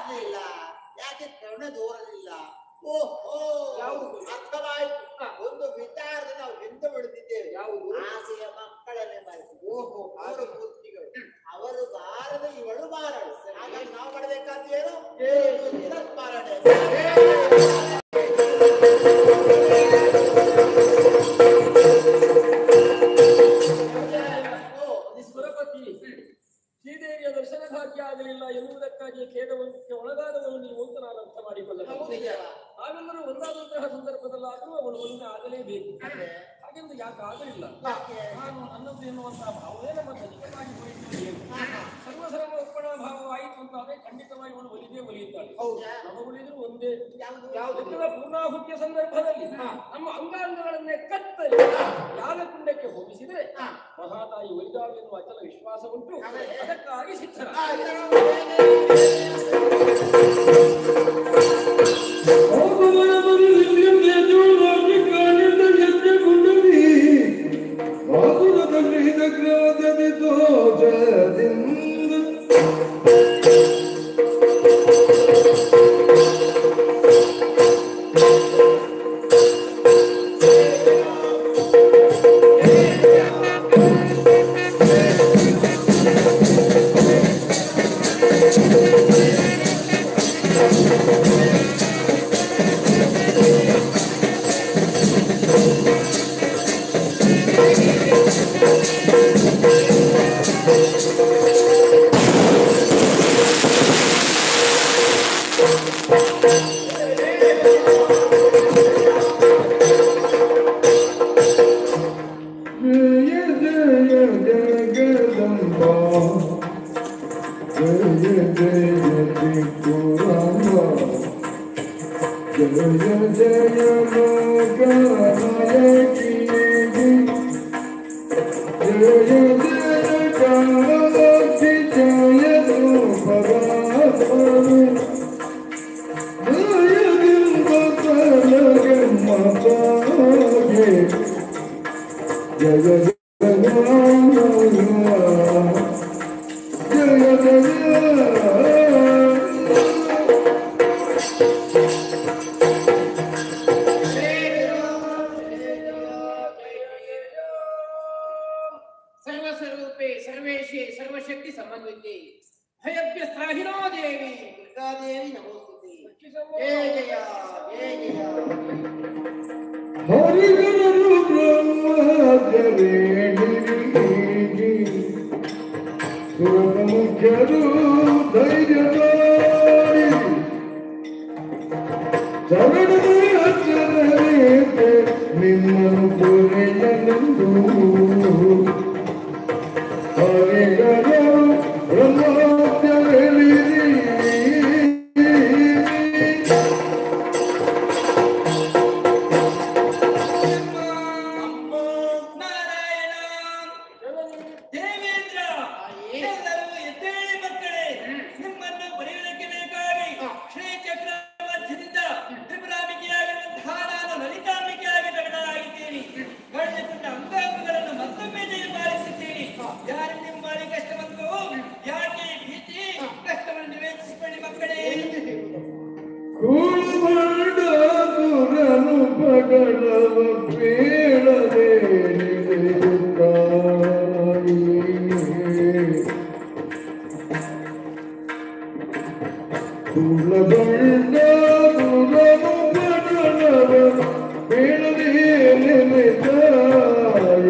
ಆಗ್ಲಿಲ್ಲ ಯಾಕೆ ಕರ್ಣ ದೋರಲಿಲ್ಲ ಓಹೋ ಯಾವುದು? ಅರ್ಥವಾಯ್ತು ಹ. ಒಂದು ವಿಚಾರದ ನಾವು ಹಿಂದೆ ಬಿಡುತ್ತಿದ್ದೇವೆ ಯಾವುದು? ಆಸೆಯ ಮಕ್ಕಳನ್ನೇ ಮರೆತು ಓಹೋ ಅವರು ಮೂರ್ತಿಗಳು ಅವರು ಬಾರದ ಇವಳು ಬಾರಳು ಹಾಗಾಗಿ ನಾವು ಮಾಡಬೇಕಾದ ಏನು ಏನು? ಚಿರಸ್ಮರಣೆ ಓ, ಸುರಪತಿ ಶ್ರೀದೇವಿಯ ದರ್ಶನ ಭಾಗ್ಯ ಆಗಲಿಲ್ಲ ಎನ್ನುವುದಕ್ಕಾಗಿ ಖೇದವಂತಕ್ಕೆ ಒಳಗಾದವನು ನೀವು ಅಂತ ನಾನು ಅರ್ಥ ಮಾಡಿಕೊಳ್ಳಬಹುದು ನಿಜವಾ? ನಾವೆಲ್ಲರೂ ಒಂದಾದಂತಹ ಸಂದರ್ಭದಲ್ಲಾದರೂ ಅವಳು ಒಂದೇ ಆಗಲೇಬೇಕು ಅದೇ. ಹಾಗೆಂದು ಯಾಕೆ ಆಗಲಿಲ್ಲ ಯಾಕೆ? ನಾನು ನನ್ನದು ಎನ್ನುವಂತಹ ಭಾವವೇ ನಮ್ಮ ಧನಿಕವಾಗಿ ಹೋಯಿತು ಏನು ಸರ್ವಸರ್ವ ಒಪ್ಪಣ ಭಾವವಾಯಿತು ಅಂತ ಆದ್ರೆ ಖಂಡಿತವಾಗಿ ಅವಳು ಒಲಿದೇ ಒಲಿಯುತ್ತಾಳೆ ಹೌದಾ? ನಮ್ಮ ಒಲಿದ್ರು ಒಂದೇ ಯಾವುದು? ಯಾವ್ದಕ್ಕೆಲ್ಲ ಪೂರ್ಣಾಹುತಿಯ ಸಂದರ್ಭದಲ್ಲಿ ನಮ್ಮ ಅಂಗಾಂಗಗಳನ್ನೇ ಕತ್ತರಿ ಯಾಗಕುಂಡಕ್ಕೆ ಹೋಗಿಸಿದರೆ ಹಾ. ಮಹಾತಾಯಿ ಒಲಿದಾಳು ಎನ್ನುವ ಅಚಲ ವಿಶ್ವಾಸ ಉಂಟು ಅದೇ. ಅದಕ್ಕಾಗಿ ಸಿದ್ಧರ ಆ, ಇದನ್ನು जय जय लोकनायकी जय जय कामाक्षि जय रूपवासने जय बिंबकलगे मातागे जय जय जय जय जय ಸರ್ವಸ್ವರೂಪೆ ಸರ್ವೇಶೆ ಸರ್ವಶಕ್ತಿ ಸಮನ್ವಿತೆ ಭಯಭ್ಯಸ್ತ್ರಾಹಿನೋ ದೇವಿ ದುರ್ಗಾದೇವಿ ನಮೋಸ್ತುತಿ ಜಯ ಜಯ ಜಯ ಜಯ ಹರಿಗರು ಬ್ರಹ್ಮಚರೇಣಿ ಸುರನ ಮುಖ್ಯರು ಧೈರ್ಯದಾರಿ ಶರಣರೇತೆ ನಿಮ್ಮನ್ನು ಪುರೆಯಲೆಂದು ಹರಿಗರು ಬ್ರಹ್ಮಚರೇಣಿ ನಾರಾಯಣ ದೇವೇಂದ್ರ ಎಲ್ಲರೂ ಎದ್ದೇಳಿ ಮಕ್ಕಳೇ ನಿಮ್ಮನ್ನು ಬರೆಯುವುದಕ್ಕೆ ಬೇಕಾಗಿ ಶ್ರೀ ಚಕ್ರ ಮಧ್ಯದಿಂದ ತ್ರಿಪುರಾಂಬಿಕೆಯಾಗಿರುವಂತಹ ನಾನು ಲಲಿತಾಂಬಿಕೆಯಾಗಿ ಪ್ರಕಟವಾಗಿದ್ದೇನೆ ಗಣ್ಯಕೊಂಡ ಅಂಗಾಂಗಗಳನ್ನು ಮತ್ತೊಮ್ಮೆ ಜಯಪಾಲಿಸಿದ್ದೇನೆ ಯಾರು ನಿಮ್ಮ ಮಾಡಿ ಕಷ್ಟ ಬಂತು ಯಾಕೆ ಭೀತಿ ಕಷ್ಟವನ್ನು ನಿವೇದಿಸಿಕೊಳ್ಳಿ ಮಕ್ಕಳೇ ಕೂಬಾಡ ಸುರನು ಪಗಳವ ಬೀಳದೆ ನಿಲ್ಲುತ್ತಾಯಿ. ಕುಲಗೊಂಡ ಸುರನು ಪಗಳವ ಬೀಳದೆ ನಿಲ್ಲುತ್ತಾಯಿ.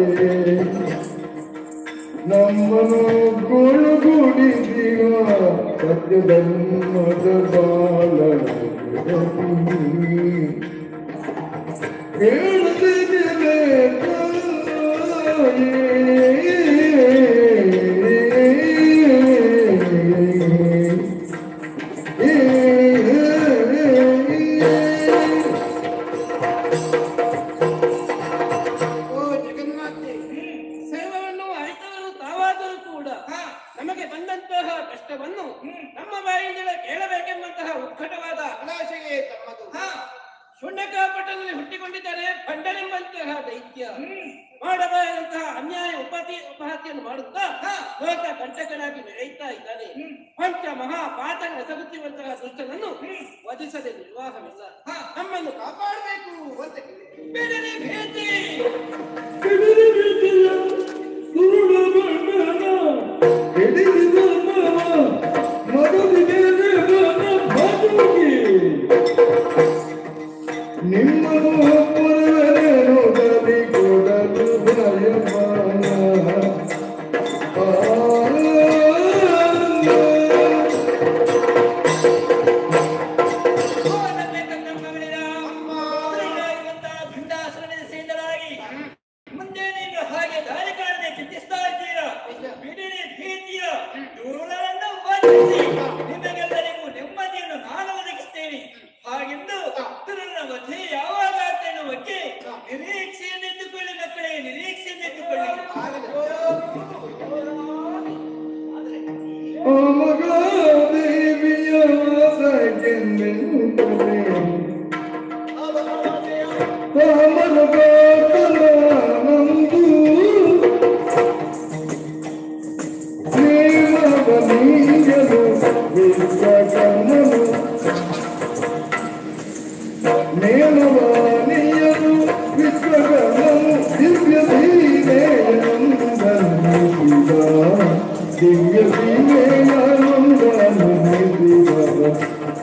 ನಮ್ಮನು ಗುಳುಗುಡಿಸಿವ ಸತ್ಯಧರ್ಮದ ಬಾಲ ಓ ಜಗನ್ಮಾತೆ ಸರ್ವವನ್ನು ಅರಿತವರು ತಾವಾದರೂ ಕೂಡ ನಮಗೆ ಬಂದಂತಹ ಕಷ್ಟವನ್ನು ನಮ್ಮ ಬಾಯಿಂದಲೇ ಕೇಳಬೇಕೆಂಬಂತಹ ಉತ್ಕಟವಾದ ಅಭಿಲಾಷೆಯೇ ತಮ್ಮದು ಶುಂಡಕಾಪಟ್ಟಣದಲ್ಲಿ ಹುಟ್ಟಿಕೊಂಡಿದ್ದಾರೆ ಪಂಡನೆಂಬಂತಹ ದೈತ್ಯ ಮಾಡಬಾರದಂತಹ ಅನ್ಯಾಯ ಉಪತಿ ಉಪಹತ್ಯೆಯನ್ನು ಮಾಡುತ್ತಾ ಲೋಕ ಕಂಟಕನಾಗಿ ಮೆರೆಯುತ್ತಾ ಇದ್ದಾನೆ ಪಂಚ ಮಹಾ ಪಾತಕ ರಸಗುತ್ತಿರುವಂತಹ ದುಷ್ಟನನ್ನು ವಧಿಸದೆ ನಿರ್ವಾಹವಿಲ್ಲ ನಮ್ಮನ್ನು ಕಾಪಾಡಬೇಕು ಅಂತ ಕೇಳಿದೆ. ಬೇಡನೆ ಭೇಟಿ ನಿಮ್ಮನ್ನು ಒಪ್ಪುವರೇನು ಬಲಿ ಕೊಡಲು ಭಯಮಾನ ಆ ಮುಂದೆ ನೀನು ಹಾಗೆ ದಾರಿ ಕಾಣದೆ ಚಿಂತಿಸ್ತಾ ಇದ್ದೀರಾ ಬಿಡಿರಿ ಭೀತಿಯ ದುರುಳರನ್ನು ವಂಚಿಸಿ ನಿಮಗೆಲ್ಲರಿಗೂ ನೆಮ್ಮದಿಯನ್ನು ನಾನು ಒದಗಿಸ್ತೇನೆ ಹಾಗೆಂದು ದುರುಳನ ವಧೆ ಯಾವಾಗ ಆಗ್ತೇನೆ ಬಗ್ಗೆ ನಿರೀಕ್ಷೆಯನ್ನೆಂದುಕೊಳ್ಳಿ ಮಕ್ಕಳೇ ನಿರೀಕ್ಷೆಯನ್ನೆಂದುಕೊಳ್ಳಿ ಓ ಮಗಳ ದೇವಿಯ ವಾಸಕ್ಕೆಂದೆನ್ನುತ್ತಲೇ ತಾಮರ ನಂದು ಪ್ರೇಮದ ನೀಯಲು ವಿಶ್ವಕರ್ಮನು ನೇಮವಾಣಿಯನು ವಿಶ್ವಕರ್ಮನು ದಿವ್ಯ ಸೀಮೆಯನಂದನಿಸಿದ ದಿವ್ಯ ಸೀಮೆಯನಂದನಿಸಿದ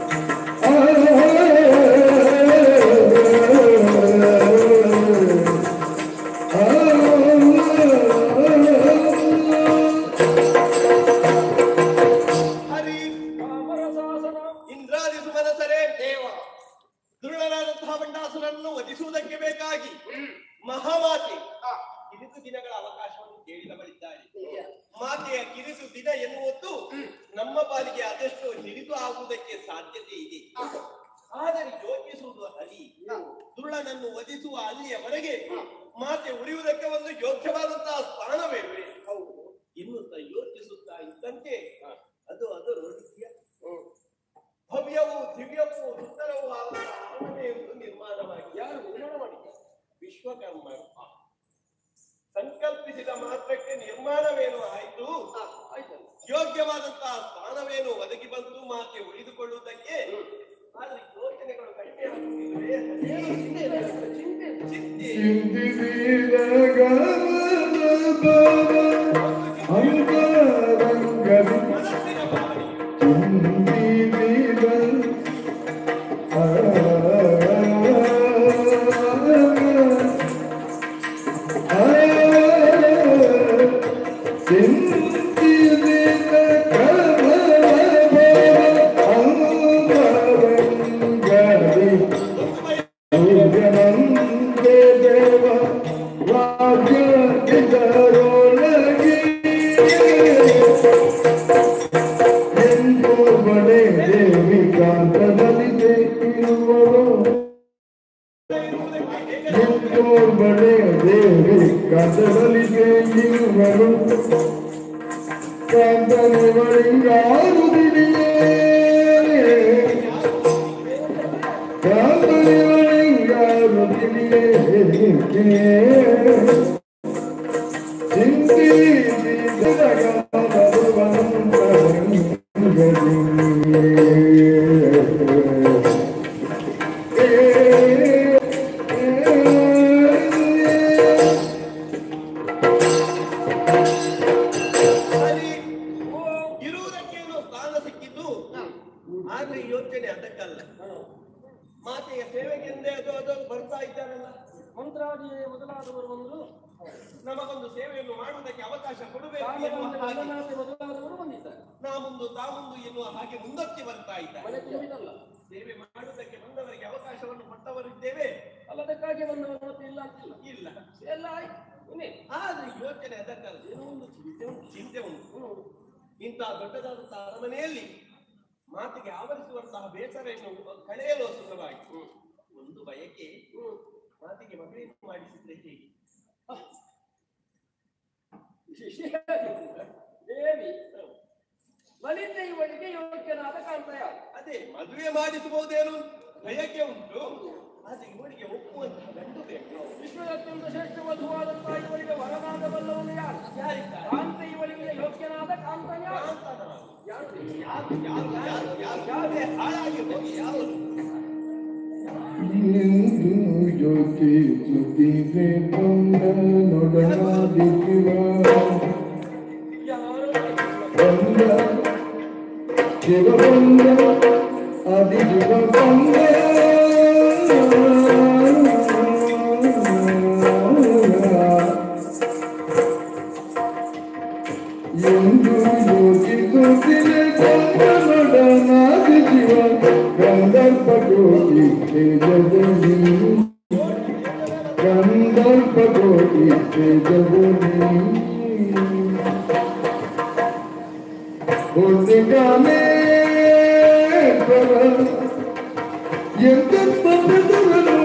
ಹರಿ ಅಮರಶಾಸನ ಇಂದ್ರಾದಿ ಸುಮನಸರೇ ದೇವ ದುರುಳನಾದಂತಹ ಬಂಡಾಸುರನ್ನು ವಧಿಸುವುದಕ್ಕೆ ಬೇಕಾಗಿ ಮಹಾಮಾತೆ ಕಿರಿತು ದಿನಗಳ ಅವಕಾಶವನ್ನು ಕೇಳಿದವಳಿದ್ದಾರೆ ಮಾತೆಯ ಕಿರಿತು ದಿನ ಎನ್ನುವುದು ನಮ್ಮ ಪಾಲಿಗೆ ಅದೆಷ್ಟು ಹಿಡಿದು ಆಗುವುದಕ್ಕೆ ಸಾಧ್ಯತೆ ಇದೆ ಆದರೆ ಯೋಚಿಸುವುದು ಹರಿ ದುರುಳನನ್ನು ವಧಿಸುವ ಅಲ್ಲಿಯವರೆಗೆ ಮಾತೆ ಉಳಿಯುವುದಕ್ಕೆ ಒಂದು ಯೋಗ್ಯವಾದಂತಹ ಸ್ಥಾನವೇ ಹೌದು ಎನ್ನುತ್ತಾ ಯೋಚಿಸುತ್ತಾ ಇದ್ದಂತೆ ಅದು ಅದರ ರೀತಿಯ ಭವ್ಯವೂ ದಿವ್ಯವೂ ಸುಂದರವೂ ಆದಂತಹ ಅರಮನೆಯೊಂದು ನಿರ್ಮಾಣವಾಗಿ ಯಾರು ನಿರ್ಮಾಣ ಮಾಡಿದ್ದಾರೆ ವಿಶ್ವಕರ್ಮ ಸಂಕಲ್ಪಿಸಿದ ಮಾತ್ರಕ್ಕೆ ನಿರ್ಮಾಣವೇನು ಆಯಿತು ಆಯ್ತಲ್ಲ ಯೋಗ್ಯವಾದಂತಹ ಸ್ಥಾನವೇನು ಒದಗಿ ಬಂತು ಮಾತೆ ಉಳಿದುಕೊಳ್ಳುವುದಕ್ಕೆ ಆದ್ರೆ ಯೋಚನೆಗಳು ಕಡಿಮೆ ಆಗುತ್ತಿವೆ ಚಿಂತೆ ಚಿಂತೆ ಅಂಗರಂಗದಿ ಮನಸ್ಸಿನ ಭಾವನೆ ಬಡೆ ದೇವಿ ಕಾಂತದಲ್ಲಿ ಇರುವರು ಬಡೆ ದೇವಿ ಕಾಂತದಲ್ಲಿ ಇರುವರು ಕಾಂತನಿವಳಿಂಗಾರುದಿದೆಯೇ ಕಾಂತನಿವಳಿಂಗಾರುದಿದೆಯೇ ಅಲ್ಲಿ ಇರುವುದಕ್ಕೇನು ಸ್ಥಾನ ಸಿಕ್ಕಿದ್ದು ಆದ್ರೆ ಯೋಚನೆ ಅದಕ್ಕಲ್ಲ ಮಾತೆಯ ಸೇವೆಗೆಂದೇ ಅದು ಅದು ಬರ್ತಾ ಇದ್ದಾರಲ್ಲ ಮಂತ್ರಾದಿ ಮೊದಲಾದವರು ಬಂದರು ನಮಗೊಂದು ಸೇವೆಯನ್ನು ಮಾಡುವುದಕ್ಕೆ ಅವಕಾಶ ಕೊಡಬೇಕು ಎನ್ನುವ ಹಾಗೆ ರಂಗನಾಥಿ ಮೊದಲಾದವರು ಬಂದಿದ್ದಾರೆ ನಾ ಮುಂದು ತಾ ಮುಂದು ಎನ್ನುವ ಹಾಗೆ ಮುಂದಕ್ಕೆ ಬರ್ತಾ ಇದ್ದಾರೆ ಮನೆ ತುಂಬಿದಲ್ಲ ಸೇವೆ ಮಾಡುವುದಕ್ಕೆ ಬಂದವರಿಗೆ ಅವಕಾಶವನ್ನು ಕೊಟ್ಟವರಿದ್ದೇವೆ ಅಲ್ಲದಕ್ಕಾಗಿ ಬಂದವರು ಮತ್ತೆ ಇಲ್ಲ ಅಂತಿಲ್ಲ ಇಲ್ಲ ಎಲ್ಲ ಆಯ್ತು ಇನ್ನೇನು? ಆದ್ರೆ ಯೋಚನೆ ಅದಕ್ಕಲ್ಲ ಏನೋ ಒಂದು ಚಿಂತೆ ಉಂಟು ಚಿಂತೆ ಉಂಟು ಇಂತಹ ದೊಡ್ಡದಾದಂತಹ ಅರಮನೆಯಲ್ಲಿ ಮಾತಿಗೆ ಆವರಿಸುವಂತಹ ಬೇಸರವನ್ನು ಕಳೆಯಲು ಸುಲಭವಾಗಿ ಒಂದು ಬಯಕೆ ಮಾತಿಗೆ ಮದುವೆಯನ್ನು ಮಾಡಿಸಿದ್ರೆ ಹೇಗೆ ಶಿಷ್ಯರಾಗಿದ್ದೀರ? ದೇವಿ ಲಲಿತ ಇವಳಿಗೆ ಯೋಗ್ಯನಾದ ಕಾಣ್ತಾಯ ಅದೇ ಮದುವೆ ಮಾಡಿಸಬಹುದೇನು ಬಯಕೆ ಉಂಟು ಆದ್ರೆ ಇವಳಿಗೆ ಒಪ್ಪುವಂತಹ ಗಂಡು ಬೇಕು ವಿಶ್ವದ ಅತ್ಯಂತ ಶ್ರೇಷ್ಠ ವಧುವಾದಂತಹ ಇವರಿಗೆ ವರನಾಗಬಲ್ಲವನು ಯಾರು ಯಾರಿದ್ದಾರೆ ಕಾಂತ ಇವಳಿಗೆ ಯೋಗ್ಯನಾದ ಕಾಂತನ ಯಾರು ಯಾರು ಯಾರು ಯಾರು ಯಾರು ಯಾರೇ ಹಾಳಾಗಿ ಹೋಗಿ ಯಾರು ಇಂದು ಜ್ಯೋತಿ ಸುತ್ತಿದೆ ಕೊಂಡ ನೊಡನಾದಿರುವ ಯಾರು ಬಂದ ಶಿವ ಬಂದ ಆದಿ ಶಿವ ಬಂದ ಎಂದು ಯೋಚಿಸುತ್ತಿದೆ ಕೊಂಡ ನೊಡನಾದಿ ಶಿವ ಗಂಧರ್ಪ ಜ್ಯೋತಿ ತೇಜದಲ್ಲಿ ಗಂಧರ್ಪ ಜ್ಯೋತಿ ತೇಜದಲ್ಲಿ ಒಟ್ಟಿಗಾನೆ ಎಂತ ಪದವನ್ನು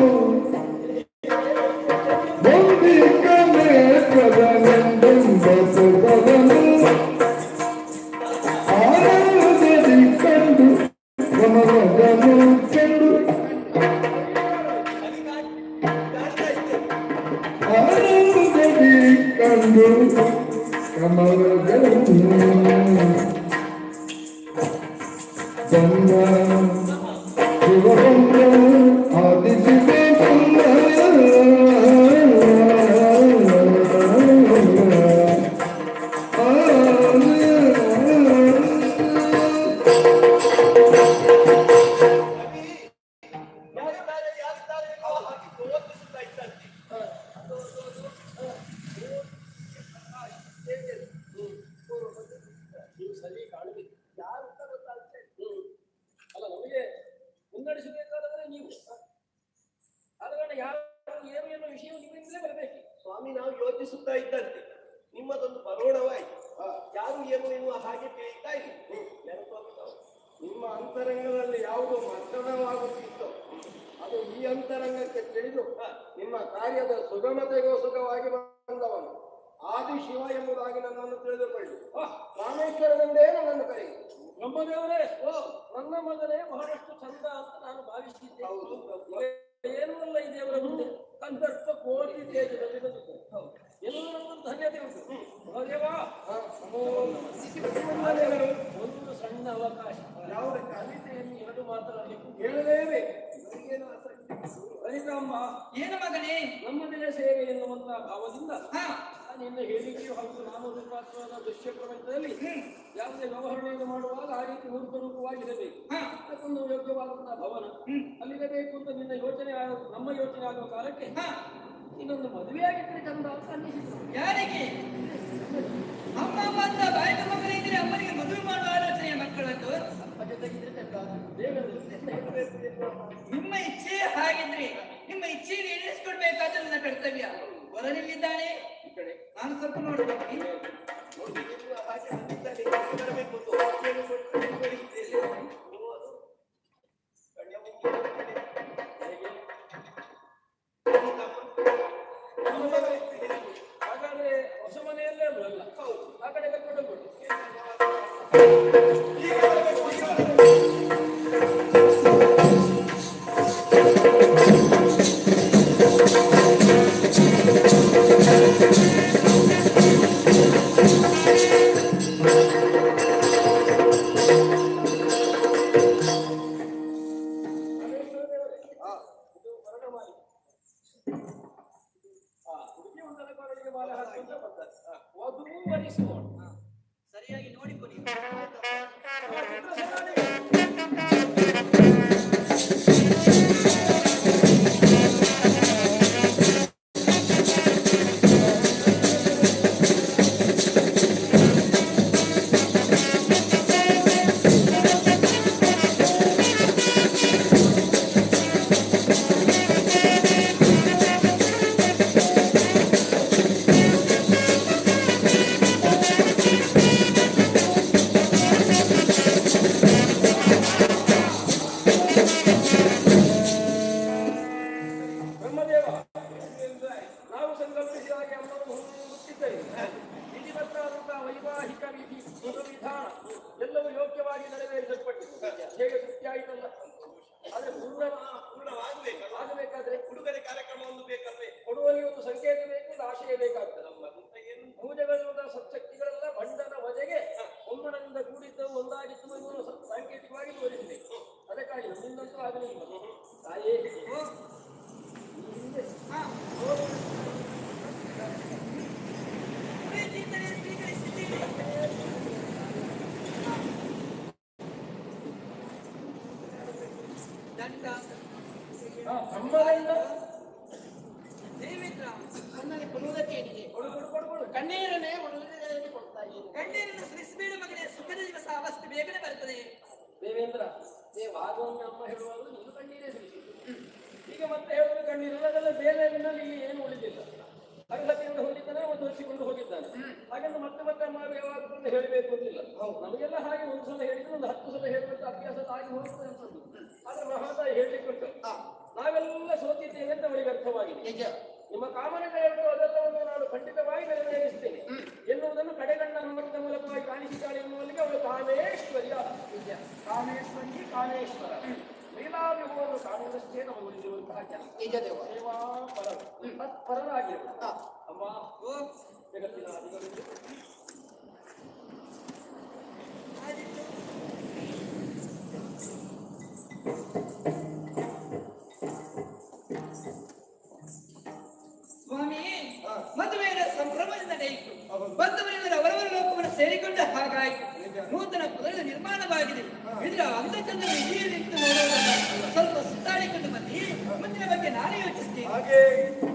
ಒಂದಿಗಾನೆ ಪ್ರಧಾನೆಂದೆಂಬ ಪದವನ್ನು ಆನಂದದಿ ಕಂಡು ಗಮನವನ್ನು ಕಂಡು ಅಲ್ಲಿ ಕಾಣ್- ಕಾಣ್ತಾ ಇದ್ದೇನೆ ಆನಂದದಿ ಕಂಡು ಕಮಲಗಳನ್ನು ಬಂದ ಶಿವಬಂದ ಆದಿಶಿವೆ ಅಭಿ, ಯಾರಿದ್ದಾರೆ ಯಾರಿದ್ದಾರೆ ಎನ್ನುವ ಹಾಗೆ ಯೋಚಿಸುತ್ತಾ ಇದ್ದಂತೆ ನೀವು ಸರಿ ಕಾಣಬೇಕು ಯಾರು ಅಂತ ಗೊತ್ತಾಗ್ತಾ ಇಲ್ಲ. ಅಲ್ಲ ನಮಗೆ ಮುನ್ನಡೆಸಬೇಕಾದರೆ ನೀವು ಆದ ಕಾರಣ ಯಾರು ಏನು ಎನ್ನುವ ವಿಷಯ ನಿಮ್ಮಿಂದಲೇ ಬರಬೇಕು ಸ್ವಾಮಿ ನಾವು ಯೋಚಿಸುತ್ತಾ ಇದ್ದಂತೆ ನಿಮ್ಮದೊಂದು ಬರೋಣವಾಯಿತು ಯಾರು ಏನು ಎನ್ನುವ ಹಾಗೆ ತಿಳಿತಾ ಇಲ್ಲ ಯಾರು ಸ್ವಾಮಿ ತಾವು? ನಿಮ್ಮ ಅಂತರಂಗದಲ್ಲಿ ಯಾವುದು ಮರ್ತನವಾಗುತ್ತಿತ್ತೋ ಅದು ಈ ಅಂತರಂಗಕ್ಕೆ ತಿಳಿದು ನಿಮ್ಮ ಕಾರ್ಯದ ಸುಗಮತೆಗೋಸ್ಕರವಾಗಿ ಬಂದವನು ಆದಿ ಶಿವ ಎಂಬುದಾಗಿ ನನ್ನನ್ನು ತಿಳಿದುಕೊಳ್ಳಿ ರಾಮೇಶ್ವರನೆಂದೇ ನನ್ನನ್ನು ಕರೆಯಿ ಬ್ರಹ್ಮದೇವರೇ ಓ ನನ್ನ ಮಗನೇ ಬಹಳಷ್ಟು ಚಂದ ಅಂತ ನಾನು ಭಾವಿಸಿದ್ದೆ ಏನೂ ಅಲ್ಲ ಈ ದೇವರ ಮುಂದೆ ಕಂದರ್ಪ ಕೋಟಿ ತೇಜದಲ್ಲಿ ಬಂದಿದ್ದೇನೆ ಎಲ್ಲರೂ ನಮ್ಮನ್ನು ಧನ್ಯತೆ ಉಂಟು ಮಹಾದೇವ ನಮೋ ನಮಃ. ಒಂದು ಸಣ್ಣ ಅವಕಾಶ ಯಾವ ಕವಿತೆಯನ್ನು ಎರಡು ಮಾತನಾಡಲಿಕ್ಕೆ ಹೇಳಲೇಬೇಕು ಲಲಿತಾಂಬ ಏನು ಮಗನೇ ನಮ್ಮದೇ ಸೇವೆ ಎನ್ನುವಂತಹ ಭಾವದಿಂದ ಹಾ ನಿನ್ನ ಹೇಳಿಕೆಯು ಹಾಗೂ ನಾಮರೂಪಾತ್ಮಕ ದೃಶ್ಯ ಪ್ರಪಂಚದಲ್ಲಿ ಯಾವುದೇ ವ್ಯವಹರಣೆಯನ್ನು ಮಾಡುವಾಗ ಆ ರೀತಿ ಮೂರ್ತರೂಪವಾಗಿರಬೇಕು ಹಾ ಅದಕ್ಕೊಂದು ಯೋಗ್ಯವಾದಂತಹ ಭವನ ಅಲ್ಲಿರಬೇಕು ಅಂತ ನಿನ್ನ ಯೋಚನೆ ಆಗ- ನಮ್ಮ ಯೋಚನೆ ಆಗುವ ಕಾಲಕ್ಕೆ ಹಾ ಇನ್ನೊಂದು ಮದುವೆ ಆಗಿದ್ರೆ ಚಂದ ಅಂತ ಅನ್ನಿಸಿತು ಯಾರಿಗೆ ಅಮ್ಮ ಅಮ್ಮ ಅಂತ ಬಾಯಿಗೆ ಮಗನೇ ಇದ್ರೆ ಅಮ್ಮನಿಗೆ ಮದುವೆ ಮಾಡುವ ಆಲೋಚನೆಯ ಮಕ್ಕಳದ್ದು ಅಪ್ಪ ಜೊತೆಗಿದ್ರೆ ಚಂದ ಬೇಗ ನಿಮ್ಮ ಇಚ್ಛೆ ಹಾಗಿದ್ರೆ ನಿಮ್ಮ ಇಚ್ಛೆಯನ್ನು ಈಡೇರಿಸಿಕೊಡ್ಬೇಕಾದ ನನ್ನ ಕರ್ತವ್ಯ ಹೊರನಿಲ್ಲಿದ್ದಾನೆ ಈ ಕಡೆ ನಾನು ಸ್ವಲ್ಪ ನೋಡ್ಬೇಕು ನೋಡಿ, ಎನ್ನುವ ಹಾಗೆ ಬಂದಿದ್ದಾನೆ, ಇಲ್ಲಿ ಬರಬೇಕು ಅಂತ ಒಪ್ಪಿಗೆಯನ್ನು ಕೊಟ್ಟು ಕಳಿಸಿದ್ದೇನೆ. ನೀವು ಅದು ಗಂಡ ಮುಖಿ ಕಡೆ. ಹೇಗೆ? ಈ ತಮ್ಮ- ನಮ್ಮ ಮಗ ಇದ್ದೇನೆ. ಹಾಗಾದ್ರೆ ಹೊಸ ಮನೆಯಲ್ಲೇ ಅಲ್ಲ ಆ ಕಡೆ ಕರ್ಕೊಂಡು ಹೋಗ್ಬಿಟ್ಟು ಈಗ ಬರಬೇಕು, ಈಗ ಬರಬೇಕು. ಿ ಆಗಲಿಲ್ಲ ತಾಯೇ ಓ, ಈ ಹಿಂದೆ ಹಾ. ಪ್ರೀತಿಯಿಂದಲೇ ಸ್ವೀಕರಿಸಿದ್ದೀರಿ ದಂಡ ಆ, ಅಮ್ಮನಿಂದ ದೇವೇಂದ್ರ ನನ್ನಲ್ಲಿ ಕೊಡುವುದಕ್ಕೆ ಏನಿದೆ ಕೊಡು ಕೊಡು ಕೊಡು ಕೊಡು ಕಣ್ಣೀರನ್ನೇ ಉಡುಗೊರೆಯಾಗಿ ಕೊಡ್ತಾ ಇದ್ದೀನಿ ಕಣ್ಣೀರನ್ನು ಸುರಿಸಬೇಡ ಮಗನೇ ಸುಖದ ದಿವಸ ಅವಸ್ಥೆ ಬೇಗನೆ ಬರ್ತದೆ ದೇವೇಂದ್ರ ದೇವ ಆಗೊಮ್ಮೆ ಅಮ್ಮ ಹೇಳುವಾಗ ನೀನು ಕಣ್ಣೀರೇ ಸುರಿಸಿದ್ದು ಈಗ ಮತ್ತೆ ಹೇಳುವುದು ಕಣ್ಣೀರಲ್ಲ ಅದೆಲ್ಲ ಬೇರೆ ಇಲ್ಲಿ ಏನು ಉಳಿದಿಲ್ಲ ಅರ್ಹತೆಯಿಂದ ಹೊಂದಿದ್ದಾನೆ ಅವನು ತೋರಿಸಿಕೊಂಡು ಹೋಗಿದ್ದಾನೆ ಹಾಗೆಂದು ಮತ್ತೆ ಮತ್ತೆ ಅಮ್ಮ ಯಾವಾಗ ಅಂತ ಹೇಳಬೇಕು ಅಂತಿಲ್ಲ ನಮಗೆಲ್ಲ ಹಾಗೆ ಒಂದು ಸಲ ಹೇಳಿದ್ರೆ ಒಂದು ಹತ್ತು ಸಲ ಹೇಳುವಂತ ಅಭ್ಯಾಸ ಆಗಿ ಹೋಗ್ತದೆ ಅಂತದ್ದು ಆದ್ರೆ ಮಹಾತಾಯಿ ಹೇಳಲಿಕ್ಕೆ ಉಂಟು ನಾವೆಲ್ಲ ಸೋತಿದ್ದೇವೆ ಅಂತ ಅವಳಿಗೆ ಅರ್ಥವಾಗಿದೆ ನಿಜ ನಿಮ್ಮ ಕಾಮನೆಗಳೆರಡು ಅದೆಲ್ಲವನ್ನು ನಾನು ಖಂಡಿತವಾಗಿ ನೆರವೇರಿಸ್ತೇನೆ ಎನ್ನುವುದನ್ನು ಕಡೆಗಣ್ಣ ನೋಟದ ಮೂಲಕವಾಗಿ ಕಾಣಿಸಿದ್ದಾಳೆ ಎನ್ನುವಲ್ಲಿಗೆ ಅವಳು ಕಾಮೇಶ್ವರ್ಯ ನಿಜ ಕಾಮೇಶ್ವರಿ ಕಾಮೇಶ್ವರ ಲೀಲಾವಿಭವವನ್ನು ಕಾಣುವುದಷ್ಟೇ ನಮಗೆ ಉಳಿದಿರುವಂತಹ ಕೆಲಸ ನಿಜ ದೇವ ಸೇವಾ ಪರ ತತ್ಪರರಾಗಿರು ಹಾ. ಅಮ್ಮ ಓ ಜಗತ್ತಿನ ಅಧಿಕಾರಿ ಆದಿತ್ತು ಸ್ವಾಮಿ ಮದುವೆಯ ಸಂಭ್ರಮದಿಂದ ನಡೆಯಿತು ಬಂದವರೆಲ್ಲರೂ ಅವರವರ ಲೋಕವನ್ನು ಸೇರಿಕೊಂಡ ಹಾಗಾಯಿತು ನೂತನ ಪುರದ ನಿರ್ಮಾಣವಾಗಿದೆ ಇದರ ಅಂದಚಂದ ವಿಧಿಯಲ್ಲಿ ನಿಂತು ನೋಡುವುದಲ್ಲ ಸ್ವಲ್ಪ ಸುತ್ತಾಡಿಕೊಂಡು ಬನ್ನಿ ಮುಂದಿನ ಬಗ್ಗೆ ನಾನೇ ಯೋಚಿಸ್ತೀನಿ ಹಾಗೆ